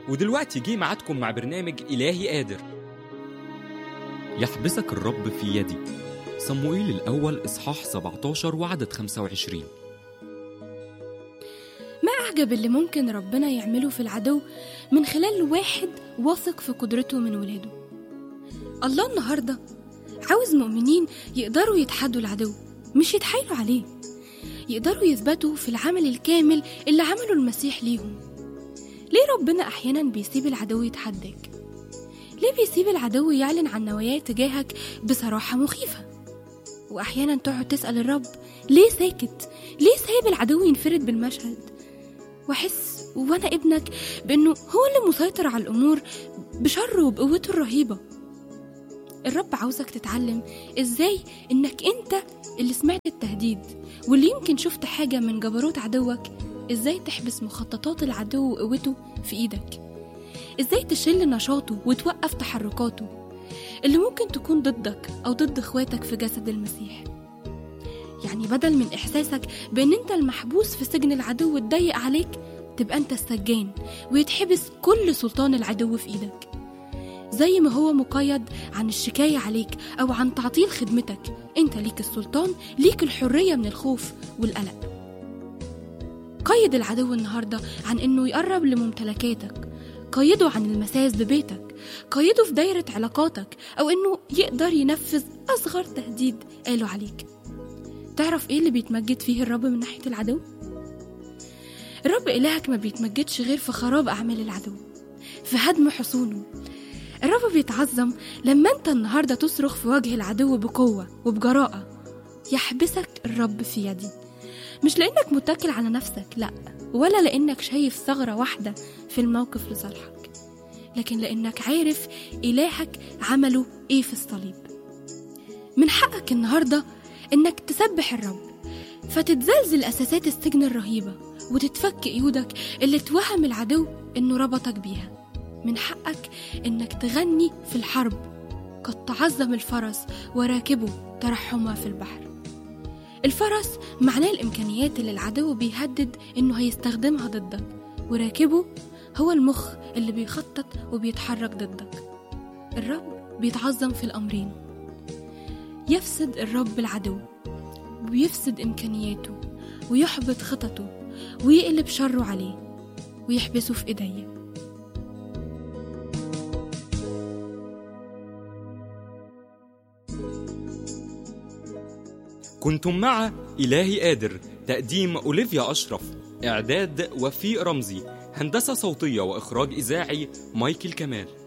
ودلوقتي جه ميعادكم مع برنامج إلهي قادر يحبسك الرب في يدي صموئيل الأول إصحاح 17 وعدد 25 ما أعجب اللي ممكن ربنا يعمله في العدو من خلال واحد واثق في قدرته من ولاده الله النهاردة عاوز مؤمنين يقدروا يتحدوا العدو مش يتحايلوا عليه يقدروا يثبتوا في العمل الكامل اللي عمله المسيح ليهم ليه ربنا أحيانا بيسيب العدو يتحداك ليه بيسيب العدو يعلن عن نواياه تجاهك بصراحة مخيفة وأحيانا تقعد تسأل الرب ليه ساكت ليه سايب العدو ينفرد بالمشهد واحس وانا ابنك بانه هو اللي مسيطر على الامور بشره وبقوته الرهيبه الرب عاوزك تتعلم ازاي انك انت اللي سمعت التهديد واللي يمكن شفت حاجه من جبروت عدوك ازاي تحبس مخططات العدو وقوته في ايدك ازاي تشل نشاطه وتوقف تحركاته اللي ممكن تكون ضدك او ضد اخواتك في جسد المسيح يعني بدل من إحساسك بأن أنت المحبوس في سجن العدو الضيق عليك تبقى أنت السجان ويتحبس كل سلطان العدو في إيدك زي ما هو مقيد عن الشكاية عليك أو عن تعطيل خدمتك أنت ليك السلطان ليك الحرية من الخوف والقلق قيد العدو النهاردة عن أنه يقرب لممتلكاتك قيده عن المساس ببيتك قيده في دايرة علاقاتك أو أنه يقدر ينفذ أصغر تهديد قاله عليك تعرف ايه اللي بيتمجد فيه الرب من ناحية العدو؟ الرب إلهك ما بيتمجدش غير في خراب أعمال العدو في هدم حصونه الرب بيتعظم لما انت النهاردة تصرخ في وجه العدو بقوة وبجراءة يحبسك الرب في يدي مش لأنك متكل على نفسك لأ ولا لأنك شايف ثغرة واحدة في الموقف لصالحك لكن لأنك عارف إلهك عمله إيه في الصليب من حقك النهارده إنك تسبح الرب فتتزلزل أساسات السجن الرهيبة وتتفك قيودك اللي توهم العدو إنه ربطك بيها من حقك إنك تغني في الحرب قد تعظم الفرس وراكبه ترحما في البحر الفرس معناه الإمكانيات اللي العدو بيهدد إنه هيستخدمها ضدك وراكبه هو المخ اللي بيخطط وبيتحرك ضدك الرب بيتعظم في الأمرين يفسد الرب العدو ويفسد إمكانياته ويحبط خططه ويقلب شره عليه ويحبسه في إيديه كنتم مع إلهي قادر تقديم أوليفيا أشرف إعداد وفيق رمزي هندسة صوتية وإخراج إذاعي مايكل كمال